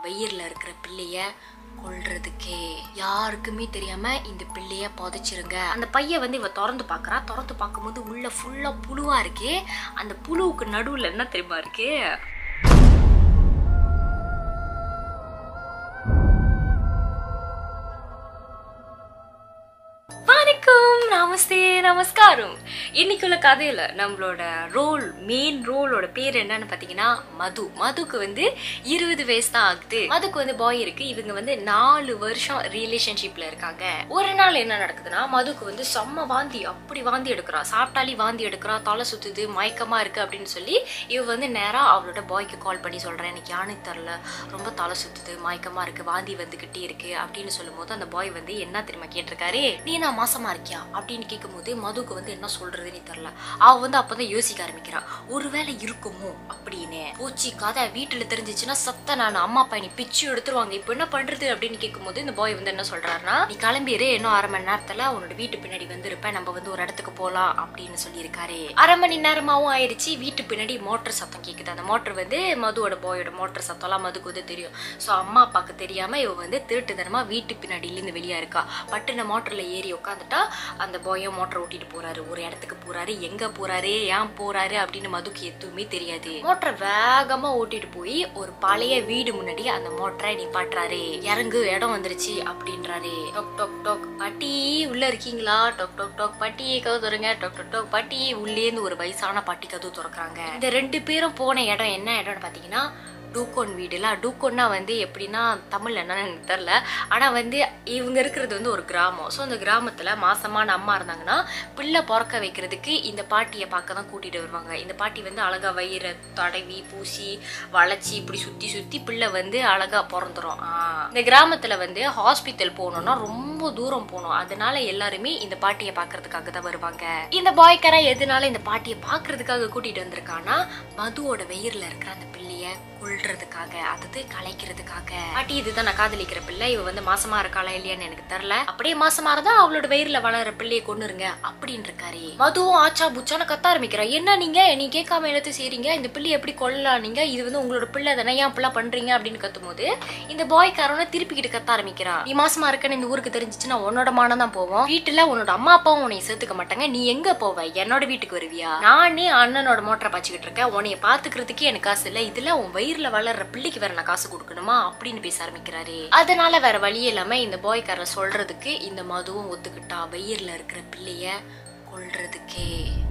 வயிறுல இருக்கிற பிள்ளைய கொல்றதுக்கே யாருக்குமே தெரியாம இந்த பிள்ளைய புதைச்சிருங்க அந்த பைய வந்து இவ திறந்து பார்க்கறா திறந்து பார்க்கும்போது உள்ள ஃபுல்லா புழுவா இருக்கே அந்த புழுவுக்கு நடுவுல என்ன தெரியுமா இருக்கு வணக்கம் நமஸ்தே நமஸ்காரம் இன்னைக்குள்ள கதையில நம்மளோட ரோல் மெயின் ரோலோட பேர் என்னன்னு பாத்தீங்கன்னா மது மதுக்கு வந்து இருபது வயசு தான் ஆகுது மதுக்கு வந்து பாய் இருக்கு இவங்க வந்து நாலு வருஷம் ரிலேஷன்ஷிப்ல இருக்காங்க ஒரு நாள் என்ன நடக்குதுன்னா மதுக்கு வந்து செம்ம வாந்தி அப்படி வாந்தி எடுக்கிறா சாப்பிட்டாலே வாந்தி எடுக்கிறா தலை சுத்துது மயக்கமா இருக்கு அப்படின்னு சொல்லி இவ வந்து நேரா அவளோட பாய்க்கு கால் பண்ணி சொல்றேன் எனக்கு யானைக்கு தரல ரொம்ப தலை சுத்துது மயக்கமா இருக்கு வாந்தி வந்துகிட்டே இருக்கு அப்படின்னு சொல்லும்போது அந்த பாய் வந்து என்ன தெரியுமா கேட்டிருக்காரு நீ நான் மாசமா இருக்கியா அப்படின்னு கேட்கும்போது மதுக்கு வந்து என்ன சொல்றதுன்னு தெரியல அவ வந்து அப்பதான் யோசிக்க ஆரம்பிக்கிறா ஒருவேளை இருக்குமோ அப்படின்னு போச்சு கதை வீட்டுல தெரிஞ்சிச்சுன்னா சத்த நான் அம்மா அப்பா நீ பிச்சு எடுத்துருவாங்க இப்போ என்ன பண்றது அப்படின்னு கேட்கும்போது இந்த பாய் வந்து என்ன சொல்றாருன்னா நீ கிளம்பிடு இன்னும் அரை மணி நேரத்துல உன்னோட வீட்டு பின்னாடி வந்திருப்பேன் நம்ம வந்து ஒரு இடத்துக்கு போலாம் அப்படின்னு சொல்லியிருக்காரு அரை மணி நேரமாவும் ஆயிடுச்சு வீட்டு பின்னாடி மோட்டர் சத்தம் கேக்குது அந்த மோட்டர் வந்து மதுவோட பாயோட மோட்டர் சத்தம்லாம் மதுக்கு வந்து தெரியும் ஸோ அம்மா அப்பாவுக்கு தெரியாம இவ வந்து திருட்டுத்தனமா வீட்டு பின்னாடியில இருந்து வெளியா இருக்கா பட்டுன மோட்டர்ல ஏறி உட்காந்துட்டா அந்த பாயும் மோட்டர் ஓட்டிட்டு போறாரு ஒரு இடத்துக்கு போறாரு எங்க போறாரு ஏன் போறாரு அப்படின்னு மதுக்கு எதுவுமே தெரியாது மோட்டரை வேகமா ஓட்டிட்டு போய் ஒரு பழைய வீடு முன்னாடி அந்த மோட்டரை நிப்பாட்டுறாரு இறங்கு இடம் வந்துருச்சு அப்படின்றாரு டொக் டொக் டொக் பாட்டி உள்ள இருக்கீங்களா டொக் டொக் டொக் பாட்டி கதவு திறங்க டொக் டொக் டொக் பாட்டி உள்ளே இருந்து ஒரு வயசான பாட்டி கதவு திறக்கிறாங்க இந்த ரெண்டு பேரும் போன இடம் என்ன இடம்னு பாத்தீங்கன்னா டூக்கோன் வீடுல டூக்கோன்னா வந்து எப்படின்னா தமிழ்ல என்னன்னு எனக்கு தெரில ஆனா வந்து இவங்க இருக்கிறது வந்து ஒரு கிராமம் ஸோ அந்த கிராமத்துல மாசமான அம்மா இருந்தாங்கன்னா பிள்ளை பிறக்க வைக்கிறதுக்கு இந்த பாட்டியை பார்க்க தான் கூட்டிட்டு வருவாங்க இந்த பாட்டி வந்து அழகா வயிறை தடவி பூசி வளைச்சி இப்படி சுத்தி சுத்தி பிள்ளை வந்து அழகா பிறந்துரும் ஆஹ். இந்த கிராமத்துல வந்து ஹாஸ்பிட்டல் போகணும்னா ரொம்ப தூரம் போகணும் அதனால எல்லாருமே இந்த பாட்டியை பார்க்கறதுக்காக தான் வருவாங்க இந்த பாய்க்கார எதனால இந்த பாட்டியை பார்க்கறதுக்காக கூட்டிட்டு வந்திருக்கான்னா மதுவோட வயிறுல இருக்கிற அந்த பிள்ளைய கொல்றதுக்காக அதாவது கலைக்கிறதுக்காக பாட்டி இதுதான் நான் காதலிக்கிற பிள்ளை இவ வந்து மாசமா இருக்காளா இல்லையான்னு எனக்கு தெரியல அப்படியே மாசமா இருந்தா அவளோட வயிறுல வளர பிள்ளையை கொண்டுருங்க அப்படின்னு இருக்காரு மதுவும் ஆச்சா புச்சான கத்த ஆரம்பிக்கிறா என்ன நீங்க நீ கேட்காம எல்லாத்தையும் செய்றீங்க இந்த பிள்ளை எப்படி கொல்லலாம் நீங்க இது வந்து உங்களோட பிள்ளை தானே ஏன் பிள்ளை பண்றீங்க அப்படின்னு கத்தும்போது இந்த பாய்க்காரன திருப்பிக்கிட்டு கத்த ஆரம்பிக்கிறா நீ மாசமா இருக்கன்னு இந்த ஊருக்கு தெரிஞ்சிச்சுன்னா உன்னோட மானம் தான் போவோம் வீட்டுல உன்னோட அம்மா அப்பாவும் உன்னை சேர்த்துக்க மாட்டாங்க நீ எங்க போவ என்னோட வீட்டுக்கு வருவியா நானே அண்ணனோட மோட்டரை பாய்ச்சிக்கிட்டு இருக்கேன் உன்னைய பாத்துக்கிறதுக்கே எனக்கு காசு இல்ல இதுல உன் வயிறுல வளர்ற பிள்ளைக்கு வேற நான் காசு கொடுக்கணுமா அப்படின்னு பேச ஆரம்பிக்கிறாரு அதனால வேற வழி இல்லாம இந்த பாய்க்காரர் சொல்றதுக்கு இந்த மதுவும் ஒத்துக்கிட்டா வயிறுல இருக்கிற பிள்ளைய கொல்றதுக்கே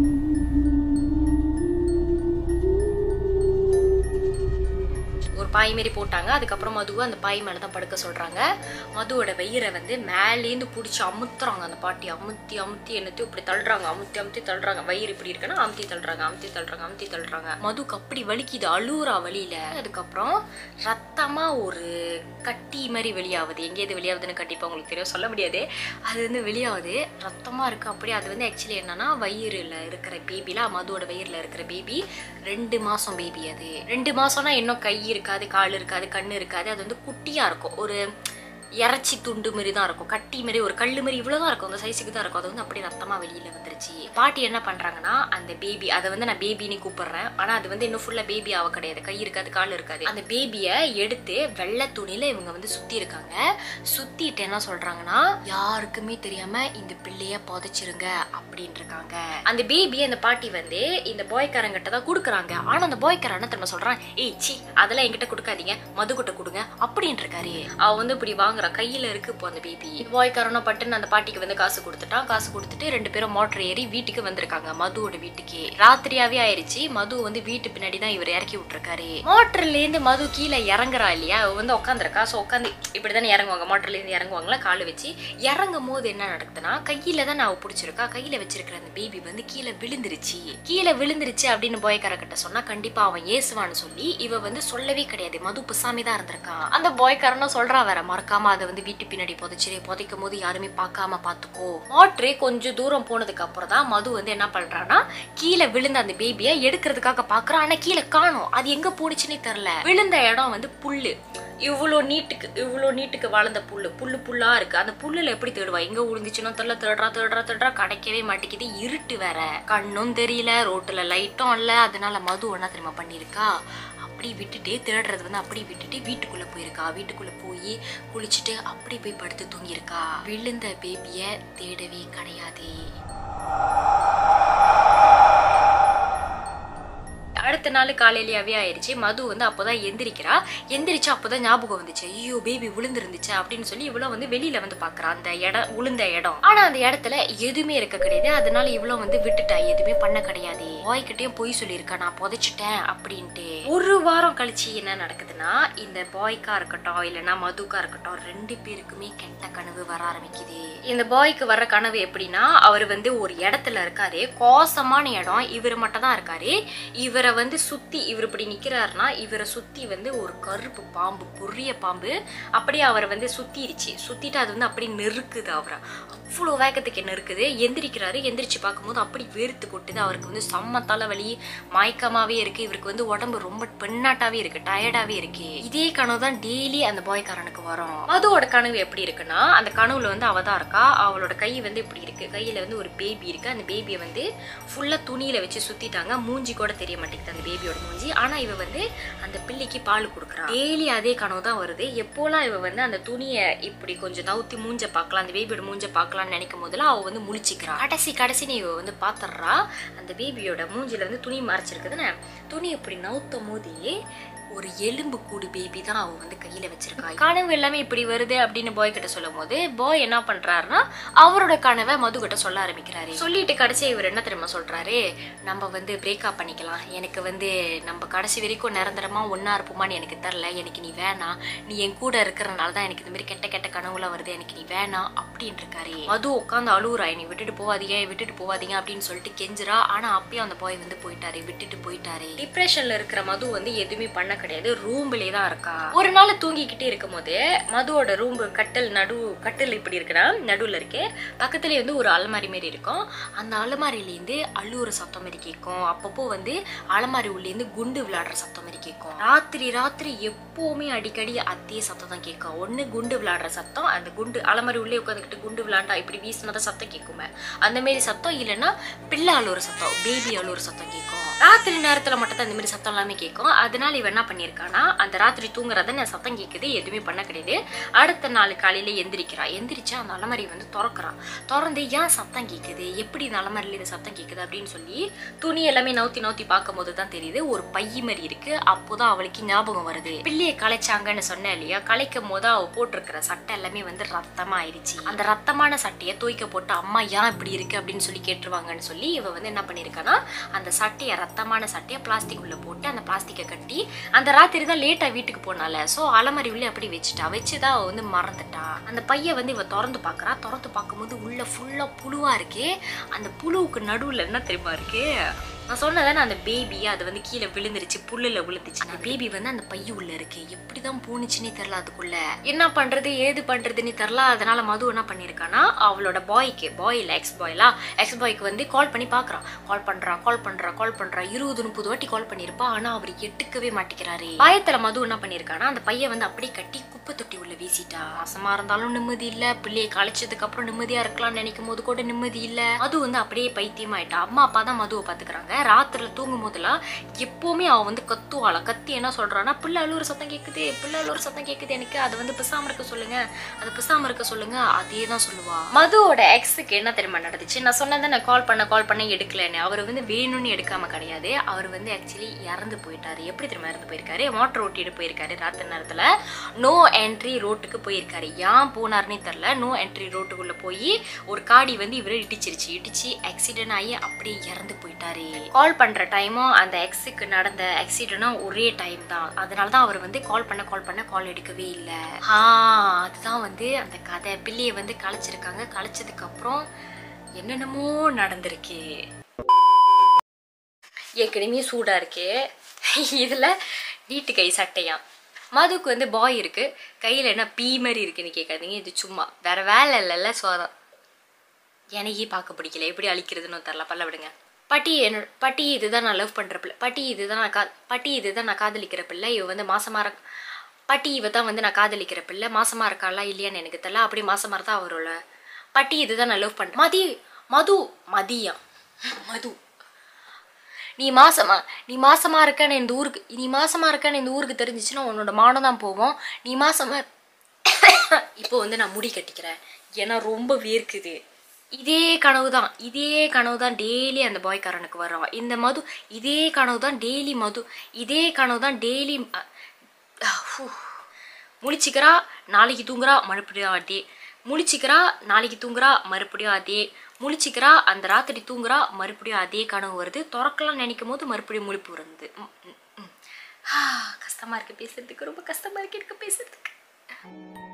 ஒரு பாய் மாரி போட்டாங்க அதுக்கப்புறம் மதுவை அந்த பாய் மேல தான் படுக்க சொல்றாங்க மதுவோட வயிறை வந்து மேலேந்து பிடிச்சி அமுத்துறாங்க அந்த பாட்டி அமுத்தி அமுத்தி என்னத்தையும் இப்படி தள்ளுறாங்க அமுத்தி அமுத்தி தள்ளுறாங்க வயிறு இப்படி இருக்குன்னா அமுத்தி தள்ளுறாங்க அமுத்தி தள்ளுறாங்க அமுத்தி தள்ளுறாங்க மதுக்கு அப்படி வலிக்குது அழுவுறா வழியில அதுக்கப்புறம் ரத்தமா ஒரு கட்டி மாதிரி வெளியாகுது எங்கே இது வெளியாகுதுன்னு கண்டிப்பா உங்களுக்கு தெரியும் சொல்ல முடியாது அது வந்து வெளியாகுது ரத்தமா இருக்கு அப்படியே அது வந்து ஆக்சுவலி என்னன்னா வயிறுல இருக்கிற பேபில மதுவோட வயிறுல இருக்கிற பேபி ரெண்டு மாசம் பேபி அது ரெண்டு மாசம்னா இன்னும் கை இருக்காது கால் இருக்காது கண்ணு இருக்காது அது வந்து குட்டியா இருக்கும் ஒரு இறைச்சி துண்டு மாதிரி தான் இருக்கும் கட்டி மாதிரி ஒரு கல்லு மாதிரி இவ்வளவுதான் இருக்கும் அந்த சைஸுக்கு தான் இருக்கும் அது வந்து அப்படியே ரத்தமா வெளியில வந்துருச்சு பாட்டி என்ன பண்றாங்கன்னா அந்த பேபி அதை வந்து நான் பேபின்னு கூப்பிடுறேன் ஆனா அது வந்து இன்னும் ஃபுல்லா பேபி ஆக கிடையாது கை இருக்காது கால் இருக்காது அந்த பேபியை எடுத்து வெள்ளை துணியில இவங்க வந்து சுத்தி இருக்காங்க சுத்திட்டு என்ன சொல்றாங்கன்னா யாருக்குமே தெரியாம இந்த பிள்ளைய புதைச்சிருங்க அப்படின்னு இருக்காங்க அந்த பேபியை அந்த பாட்டி வந்து இந்த பாய்க்காரங்கிட்ட தான் கொடுக்குறாங்க ஆனா அந்த பாய்க்காரன் என்ன திரும்ப சொல்றான் ஏய் சி அதெல்லாம் என்கிட்ட கொடுக்காதீங்க மதுக்கிட்ட கொடுங்க அப்படின்னு இருக்காரு அவ வந்து இப்படி வாங்குறா கையில இருக்கு இப்போ அந்த பேபி பாய்க்காரனும் பட்டுன்னு அந்த பாட்டிக்கு வந்து காசு கொடுத்துட்டான் காசு கொடுத்துட்டு ரெண்டு பேரும் மோட்டர் ஏறி வீட்டுக்கு வந்திருக்காங்க மதுவோட வீட்டுக்கு ராத்திரியாவே ஆயிருச்சு மது வந்து வீட்டு பின்னாடி தான் இவர் இறக்கி விட்டுருக்காரு மோட்டர்ல இருந்து மது கீழே இறங்குறா இல்லையா அவ வந்து உட்காந்துருக்கா ஸோ உட்காந்து இப்படிதானே இறங்குவாங்க மோட்டர்ல இருந்து இறங்குவாங்களா காலை வச்சு இறங்கும் போது என்ன நடக்குதுன்னா கையில தான் நான் பிடிச்சிருக்கா கையில வச்சிருக்கிற அந்த பேபி வந்து கீழே விழுந்துருச்சு கீழே விழுந்துருச்சு அப்படின்னு பாய்க்கார கிட்ட சொன்னா கண்டிப்பா அவன் ஏசுவான்னு சொல்லி இவ வந்து சொல்லவே கிடையாது மது புசாமி தான் இருந்திருக்கான் அந்த பாய்க்காரனும் சொல்றா வேற மறக்காம அதை வந்து வீட்டு பின்னாடி புதைச்சிரு புதைக்கும் போது யாருமே பார்க்காம பாத்துக்கோ மோட்டரே கொஞ்சம் தூரம் போனதுக்கு அப்புறம் தான் மது வந்து என்ன பண்றான்னா கீழே விழுந்த அந்த பேபியை எடுக்கிறதுக்காக பாக்குறான் ஆனா கீழே காணோம் அது எங்க போனுச்சுன்னே தெரியல விழுந்த இடம் வந்து புல்லு இவ்வளோ நீட்டுக்கு இவ்வளோ நீட்டுக்கு வளர்ந்த புல்லு புல்லு புல்லா இருக்கு அந்த புல்லுல எப்படி தேடுவா எங்க விழுந்துச்சுன்னு தெரியல தேடுறா தேடுறா தேடுறா கிடைக்கவே மாட்டேங்குது இருட்டு வேற கண்ணும் தெரியல ரோட்டுல லைட்டும் இல்ல அதனால மது என்ன தெரியுமா பண்ணிருக்கா அப்படி விட்டுட்டு தேடுறது வந்து அப்படி விட்டுட்டு வீட்டுக்குள்ள போயிருக்கா வீட்டுக்குள்ள போய் குளிச்சுட்டு அப்படி போய் படுத்து தூங்கியிருக்கா விழுந்த பேபிய தேடவே கிடையாது அடுத்த நாள் காலையிலேயே ஆயிடுச்சு மது வந்து அப்போதான் எந்திரிக்கிறா எந்திரிச்சு அப்போதான் ஞாபகம் வந்துச்சு ஐயோ பேபி விழுந்துருந்துச்சு அப்படின்னு சொல்லி இவ்வளோ வந்து வெளியில வந்து பாக்குறா அந்த இடம் விழுந்த இடம் ஆனா அந்த இடத்துல எதுவுமே இருக்க கிடையாது அதனால இவ்வளோ வந்து விட்டுட்டா எதுவுமே பண்ண கிடையாது பாய்கிட்டயும் பொய் சொல்லியிருக்கா நான் புதைச்சிட்டேன் அப்படின்ட்டு ஒரு வாரம் கழிச்சு என்ன நடக்குதுன்னா இந்த பாய்க்கா இருக்கட்டும் இல்லைன்னா மதுக்கா இருக்கட்டும் ரெண்டு பேருக்குமே கெட்ட கனவு வர ஆரம்பிக்குது இந்த பாய்க்கு வர்ற கனவு எப்படின்னா அவர் வந்து ஒரு இடத்துல இருக்காரு கோசமான இடம் இவர் மட்டும் தான் இருக்காரு இவரை வந்து சுத்தி இவர் இப்படி நிக்கிறாருன்னா இவரை சுத்தி வந்து ஒரு கருப்பு பாம்பு பொரிய பாம்பு அப்படியே அவரை வந்து சுத்திருச்சு சுத்திட்டு அது வந்து அப்படியே நெருக்குது அவரை அவ்வளோ வேகத்துக்கு நெருக்குது எந்திரிக்கிறாரு எந்திரிச்சு பார்க்கும்போது அப்படி வேர்த்து கொட்டுது அவருக்கு வந்து செம்ம தலைவலி மயக்கமாவே இருக்கு இவருக்கு வந்து உடம்பு ரொம்ப பெண்ணாட்டாவே இருக்கு டயர்டாவே இருக்கு இதே கனவு தான் டெய்லி அந்த பாய்க்காரனுக்கு வரும் மதுவோட கனவு எப்படி இருக்குன்னா அந்த கனவுல வந்து அவ தான் இருக்கா அவளோட கை வந்து இப்படி இருக்கு கையில வந்து ஒரு பேபி இருக்கு அந்த பேபியை வந்து ஃபுல்லா துணியில வச்சு சுத்திட்டாங்க மூஞ்சி கூட தெரிய மாட்டேங்குது அந்த பேபியோட மூஞ்சி ஆனா இவ வந்து அந்த பிள்ளைக்கு பால் கொடுக்குறா டெய்லி அதே கனவு தான் வருது எப்போலாம் இவ வந்து அந்த துணியை இப்படி கொஞ்சம் நவுத்தி மூஞ்ச பார்க்கலாம் அந்த பேபியோட மூஞ்ச பார்க்கலாம்னு நினைக்கும் போதெல்லாம் அவ வந்து முழிச்சிக்கிறா கடைசி கடைசின்னு இவ வந்து பாத்துறா அந்த பேபியோட மூஞ்சில வந்து துணி மறைச்சிருக்குதுன்னு துணி இப்படி நவுத்தும் போதே ஒரு எலும்பு கூடு பேபி தான் அவ வந்து கையில வச்சிருக்கா கனவு எல்லாமே இப்படி வருது அப்படின்னு பாய் கிட்ட சொல்லும் போது பாய் என்ன பண்றாருன்னா அவரோட கனவை மது கிட்ட சொல்ல ஆரம்பிக்கிறாரு சொல்லிட்டு கடைசி இவர் என்ன தெரியுமா சொல்றாரு நம்ம வந்து பிரேக்கப் பண்ணிக்கலாம் எனக்கு வந்து நம்ம கடைசி வரைக்கும் நிரந்தரமா ஒன்னா இருப்போமான்னு எனக்கு தெரில எனக்கு நீ வேணாம் நீ என் கூட இருக்கிறனால தான் எனக்கு இந்த மாதிரி கெட்ட கெட்ட கனவுலாம் வருது எனக்கு நீ வேணாம் அப்படின்னு இருக்காரு மது உட்காந்து அழுவுறா என்னை விட்டுட்டு போவாதீங்க விட்டுட்டு போவாதீங்க அப்படின்னு சொல்லிட்டு கெஞ்சுறா ஆனா அப்பயும் அந்த பாய் வந்து போயிட்டாரு விட்டுட்டு போயிட்டாரு டிப்ரெஷன்ல இருக்கிற மது வந்து எதுவுமே பண்ண கிடையாது ரூம்லயே தான் இருக்கா ஒரு நாள் தூங்கிக்கிட்டே இருக்கும் போது மதுவோட ரூம் கட்டல் நடு கட்டல் இப்படி இருக்குன்னா நடுவுல இருக்கு பக்கத்துலயே வந்து ஒரு அலமாரி மாரி இருக்கும் அந்த அலமாரியிலேருந்து அழுவுற சத்தம் மாதிரி கேட்கும் அப்பப்போ வந்து அலமாரி உள்ளேருந்து குண்டு விளையாடுற சத்தம் மாதிரி கேட்கும் ராத்திரி ராத்திரி எப்பவுமே அடிக்கடி அதே சத்தம் தான் கேட்கும் ஒண்ணு குண்டு விளையாடுற சத்தம் அந்த குண்டு அலமாரி உள்ளே உட்காந்துக்கிட்டு குண்டு விளையாண்டா இப்படி வீசினதான் சத்தம் கேட்குமே அந்த மாதிரி சத்தம் இல்லைன்னா பிள்ளை அழுவுற சத்தம் பேபி அழுவுற சத்தம் கேட்கும் ராத்திரி நேரத்துல மட்டும் தான் இந்த மாதிரி சத்தம் எல்லாமே கேட்கும் அதனால இவன் என்ன பண்ணியிருக்கானா அந்த ராத்திரி தூங்குறத நான் சத்தம் கேட்குது எதுவுமே பண்ண கிடையாது அடுத்த நாள் காலையில எந்திரிக்கிறா எந்திரிச்சு அந்த அலமாரி வந்து திறக்கிறான் திறந்து ஏன் சத்தம் கேட்குது எப்படி இந்த அலமாரியில இந்த சத்தம் கேட்குது அப்படின்னு சொல்லி துணி எல்லாமே நவுத்தி நவுத்தி பார்க்கும்போது தான் தெரியுது ஒரு பைய மாதிரி இருக்கு அப்போதான் அவளுக்கு ஞாபகம் வருது பிள்ளையை கலைச்சாங்கன்னு சொன்னேன் இல்லையா கலைக்கும் போது அவ போட்டிருக்கிற சட்டை எல்லாமே வந்து ரத்தமா ஆயிடுச்சு அந்த ரத்தமான சட்டையை தூய்க்க போட்டு அம்மா ஏன் இப்படி இருக்கு அப்படின்னு சொல்லி கேட்டுருவாங்கன்னு சொல்லி இவ வந்து என்ன பண்ணிருக்கானா அந்த சட்டையை ரத்தமான சட்டையை பிளாஸ்டிக் உள்ள போட்டு அந்த பிளாஸ்டிக்கை கட்டி அந்த ராத்திரி தான் லேட்டா வீட்டுக்கு போனால சோ அலமாரி உள்ளே அப்படி வச்சுட்டா வச்சுதான் அவ வந்து மறந்துட்டா அந்த பைய வந்து இவ திறந்து பாக்குறா திறந்து பார்க்கும்போது உள்ள ஃபுல்லா புழுவா இருக்கு அந்த புழுவுக்கு நடுவுல என்ன தெரியுமா இருக்கு நான் சொன்னதானே அந்த பேபி அது வந்து கீழே விழுந்துருச்சு புல்லுல விழுந்துச்சு அந்த பேபி வந்து அந்த பைய உள்ள இருக்கு எப்படிதான் போணுச்சுன்னே தெரியல அதுக்குள்ள என்ன பண்றது ஏது பண்றதுன்னு தெரியல அதனால மது என்ன பண்ணிருக்கானா அவளோட பாய்க்கு பாய் இல்ல எக்ஸ் பாய்லா எக்ஸ் பாய்க்கு வந்து கால் பண்ணி பாக்குறான் கால் பண்றா கால் பண்றா கால் பண்றா இருபது முப்பது வாட்டி கால் பண்ணிருப்பா ஆனா அவர் எட்டுக்கவே மாட்டேங்கிறாரு பயத்துல மது என்ன பண்ணிருக்கானா அந்த பையன் வந்து அப்படியே கட்டி குப்பை தொட்டி உள்ள வீசிட்டா மாசமா இருந்தாலும் நிம்மதி இல்ல பிள்ளையை கழிச்சதுக்கு அப்புறம் நிம்மதியா இருக்கலாம்னு நினைக்கும் போது கூட நிம்மதி இல்ல மது வந்து அப்படியே பைத்தியமாயிட்டா அம்மா அப்பா தான் மதுவை பாத்துக்கிறாங்க ராத்திரில தூங்கும் போதெல்லாம் எப்பவுமே அவ வந்து கத்துவாள கத்தி என்ன சொல்றான்னா பிள்ளை அழுவுற சத்தம் கேக்குது பிள்ளை அழுவுற சத்தம் கேக்குது எனக்கு அது வந்து பிசாம இருக்க சொல்லுங்க அது பிசாம இருக்க சொல்லுங்க அதே தான் சொல்லுவா மதுவோட எக்ஸுக்கு என்ன தெரியுமா நடந்துச்சு நான் சொன்னதை நான் கால் பண்ண கால் பண்ண எடுக்கலன்னு அவர் வந்து வேணும்னு எடுக்காம கிடையாது அவர் வந்து ஆக்சுவலி இறந்து போயிட்டாரு எப்படி தெரியுமா இறந்து போயிருக்காரு மோட்டர் ஓட்டிட்டு போயிருக்காரு ராத்திரி நேரத்துல நோ என்ட்ரி ரோட்டுக்கு போயிருக்காரு ஏன் போனாருன்னே தெரில நோ என்ட்ரி ரோட்டுக்குள்ள போய் ஒரு காடி வந்து இவரை இடிச்சிருச்சு இடிச்சு ஆக்சிடென்ட் ஆகி அப்படியே இறந்து போயிட்டாரு கால் பண்ற டைமும் அந்த எக்ஸுக்கு நடந்த ஆக்சிடென்ட்டும் ஒரே டைம் தான் அதனால தான் அவர் வந்து கால் பண்ண கால் பண்ண கால் எடுக்கவே இல்லை ஆ அதுதான் வந்து அந்த கதை பிள்ளையை வந்து கலைச்சிருக்காங்க கலைச்சதுக்கு அப்புறம் என்னென்னமோ நடந்திருக்கு ஏற்கனவே சூடா இருக்கு இதுல வீட்டு கை சட்டையாம் மதுக்கு வந்து பாய் இருக்கு கையில என்ன பீ மாதிரி இருக்குன்னு கேட்காதீங்க இது சும்மா வேற வேலை இல்லைல்ல சோதம் எனக்கே பார்க்க பிடிக்கல எப்படி அழிக்கிறதுன்னு தெரில பல்ல விடுங்க பட்டி என்னோட பட்டி இதுதான் நான் லவ் பண்ற பிள்ளை பட்டி இதுதான் நான் கா பட்டி இதுதான் நான் காதலிக்கிற பிள்ளை இவ வந்து மாசமா இருக்க பட்டி இவ தான் வந்து நான் காதலிக்கிற பிள்ளை மாசமா இருக்காளா இல்லையான்னு எனக்கு தெரியல அப்படி மாசமா இருந்தா அவரோட பட்டி இதுதான் நான் லவ் பண்றேன் மதி மது மதியம் மது நீ மாசமா நீ மாசமா இருக்கன்னு இந்த ஊருக்கு நீ மாசமா இருக்கன்னு இந்த ஊருக்கு தெரிஞ்சிச்சுன்னா உன்னோட மானம் தான் போவோம் நீ மாசமா இப்போ வந்து நான் முடி கட்டிக்கிறேன் ஏன்னா ரொம்ப வேர்க்குது இதே கனவு தான் இதே கனவு தான் டெய்லி அந்த பாய்க்காரனுக்கு வர்றான் இந்த மது இதே கனவு தான் டெய்லி மது இதே கனவு தான் டெய்லி முழிச்சிக்கிறா நாளைக்கு தூங்குறா மறுபடியும் அதே முழிச்சிக்கிறா நாளைக்கு தூங்குறா மறுபடியும் அதே முழிச்சிக்கிறா அந்த ராத்திரி தூங்குறா மறுபடியும் அதே கனவு வருது திறக்கலாம் நினைக்கும் போது மறுபடியும் முழிப்பு வருது ம், ம், ம். ஆ, கஷ்டமா இருக்கு பேசுறதுக்கு ரொம்ப கஷ்டமா இருக்கு எனக்கு பேசுறதுக்கு